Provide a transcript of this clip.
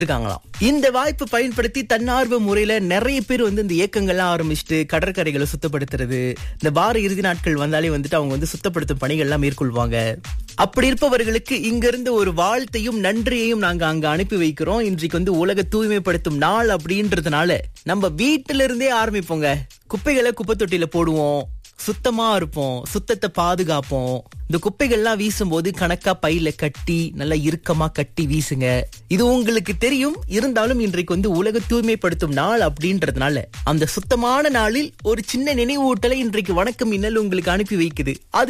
இருக்காங்களாம் இந்த வாய்ப்பை பயன்படுத்தி தன்னார்வ முறையில நிறைய பேர் வந்து இந்த இயக்கங்கள்லாம் ஆரம்பிச்சுட்டு கடற்கரைகளை சுத்தப்படுத்துறது இந்த வார இறுதி நாட்கள் வந்தாலே வந்துட்டு அவங்க வந்து சுத்தப்படுத்தும் பணிகள்லாம் மேற்கொள்வாங்க அப்படி இருப்பவர்களுக்கு இங்க இருந்து ஒரு வாழ்த்தையும் நன்றியையும் நாங்க அங்க அனுப்பி வைக்கிறோம் இன்றைக்கு வந்து உலக தூய்மைப்படுத்தும் நாள் அப்படின்றதுனால நம்ம வீட்டில இருந்தே ஆரம்பிப்போங்க குப்பைகளை குப்பை தொட்டியில போடுவோம் சுத்தமா இருப்போம் சுத்தத்தை பாதுகாப்போம் இந்த குப்பைகள்லாம் வீசும்போது கணக்கா பையில கட்டி நல்லா இறுக்கமா கட்டி வீசுங்க இது உங்களுக்கு தெரியும் இருந்தாலும் இன்றைக்கு வந்து உலக தூய்மைப்படுத்தும் நாள் அப்படின்றதுனால அந்த சுத்தமான நாளில் ஒரு சின்ன நினைவூட்டலை இன்றைக்கு வணக்கம் இன்னல் உங்களுக்கு அனுப்பி வைக்குது அது